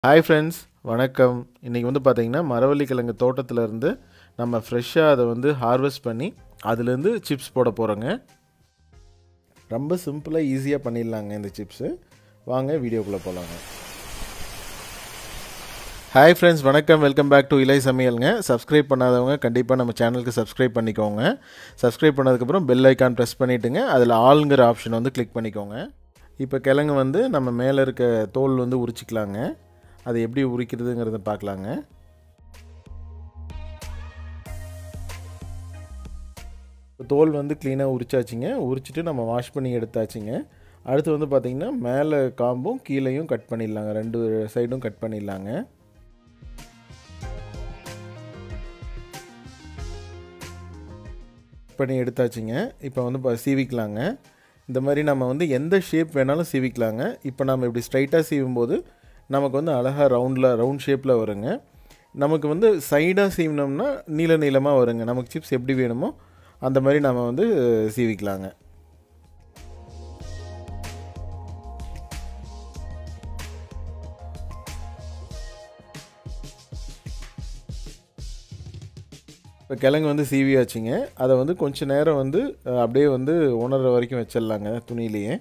hi friends வணக்கம் இன்றைக்கி வந்து பார்த்திங்கன்னா மரவள்ளி கிழங்கு தோட்டத்திலேருந்து நம்ம ஃப்ரெஷ்ஷாக அதை வந்து ஹார்வெஸ்ட் பண்ணி அதுலேருந்து சிப்ஸ் போட போகிறோங்க ரொம்ப சிம்பிளாக ஈஸியாக பண்ணிடலாங்க இந்த சிப்ஸு வாங்க வீடியோக்குள்ளே போகலாங்க ஹாய் ஃப்ரெண்ட்ஸ் வணக்கம் வெல்கம் பேக் டு இலை சமையலுங்க சப்ஸ்கிரைப் பண்ணாதவங்க கண்டிப்பாக நம்ம சேனலுக்கு சப்ஸ்கிரைப் பண்ணிக்கோங்க சப்ஸ்கிரைப் பண்ணதுக்கப்புறம் பெல் ஐக்கான் ப்ரெஸ் பண்ணிவிட்டுங்க அதில் ஆளுங்கிற ஆப்ஷன் வந்து கிளிக் பண்ணிக்கோங்க இப்போ கிழங்கு வந்து நம்ம மேலே இருக்க தோல் வந்து உரிச்சிக்கலாங்க அதை எப்படி உரிக்கிறதுங்கிறத பார்க்கலாங்க தோல் வந்து க்ளீனாக உரிச்சாச்சுங்க உரிச்சிட்டு நம்ம வாஷ் பண்ணி எடுத்தாச்சுங்க அடுத்து வந்து பார்த்திங்கன்னா மேலே காம்பும் கீழேயும் கட் பண்ணிடலாங்க ரெண்டு சைடும் கட் பண்ணிடலாங்க பண்ணி எடுத்தாச்சுங்க இப்போ வந்து இப்போ சீவிக்கலாங்க இந்த மாதிரி நம்ம வந்து எந்த ஷேப் வேணாலும் சீவிக்கலாங்க இப்போ நம்ம இப்படி ஸ்ட்ரைட்டாக சீவும்போது நமக்கு வந்து அழகாக ரவுண்டில் ரவுண்ட் ஷேப்பில் வருங்க நமக்கு வந்து சைடாக சீவினோம்னா நீள நீளமாக வருங்க நமக்கு சிப்ஸ் எப்படி வேணுமோ அந்த மாதிரி நம்ம வந்து சீவிக்கலாங்க இப்போ கிழங்கு வந்து சீவியாச்சுங்க அதை வந்து கொஞ்ச நேரம் வந்து அப்படியே வந்து உணர்ற வரைக்கும் வச்சிடலாங்க துணியிலேயே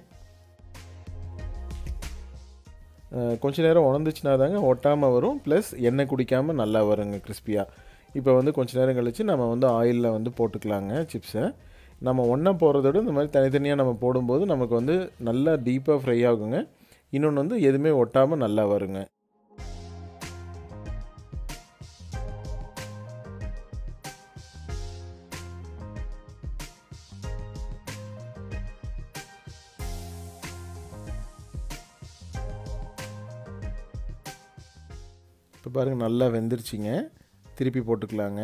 கொஞ்ச நேரம் உணர்ந்துச்சுனா தாங்க ஒட்டாமல் வரும் ப்ளஸ் எண்ணெய் குடிக்காமல் நல்லா வருங்க கிறிஸ்பியாக இப்போ வந்து கொஞ்ச நேரம் கழித்து நம்ம வந்து ஆயிலில் வந்து போட்டுக்கலாங்க சிப்ஸை நம்ம ஒன்றா போடுறதோட இந்த மாதிரி தனித்தனியாக நம்ம போடும்போது நமக்கு வந்து நல்லா டீப்பாக ஃப்ரை ஆகுங்க இன்னொன்று வந்து எதுவுமே ஒட்டாமல் நல்லா வருங்க இப்போ பாருங்கள் நல்லா வெந்துருச்சிங்க திருப்பி போட்டுக்கலாங்க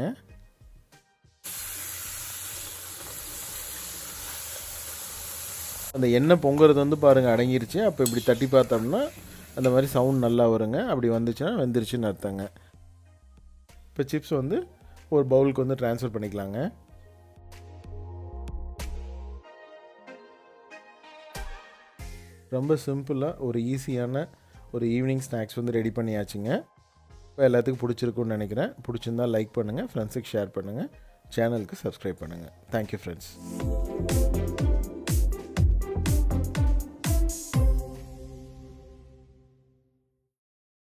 அந்த எண்ணெய் பொங்குறது வந்து பாருங்கள் அடங்கிருச்சு அப்போ இப்படி தட்டி பார்த்தோம்னா அந்த மாதிரி சவுண்ட் நல்லா வருங்க அப்படி வந்துச்சுன்னா வெந்துருச்சுன்னு அர்த்தங்க இப்போ சிப்ஸ் வந்து ஒரு பவுலுக்கு வந்து ட்ரான்ஸ்ஃபர் பண்ணிக்கலாங்க ரொம்ப சிம்பிளாக ஒரு ஈஸியான ஒரு ஈவினிங் ஸ்நாக்ஸ் வந்து ரெடி பண்ணியாச்சுங்க இப்போ எல்லாத்துக்கும் பிடிச்சிருக்குன்னு நினைக்கிறேன் பிடிச்சிருந்தால் லைக் பண்ணுங்கள் ஃப்ரெண்ட்ஸுக்கு ஷேர் பண்ணுங்கள் சேனலுக்கு சப்ஸ்கிரைப் பண்ணுங்கள் தேங்க்யூ ஃப்ரெண்ட்ஸ்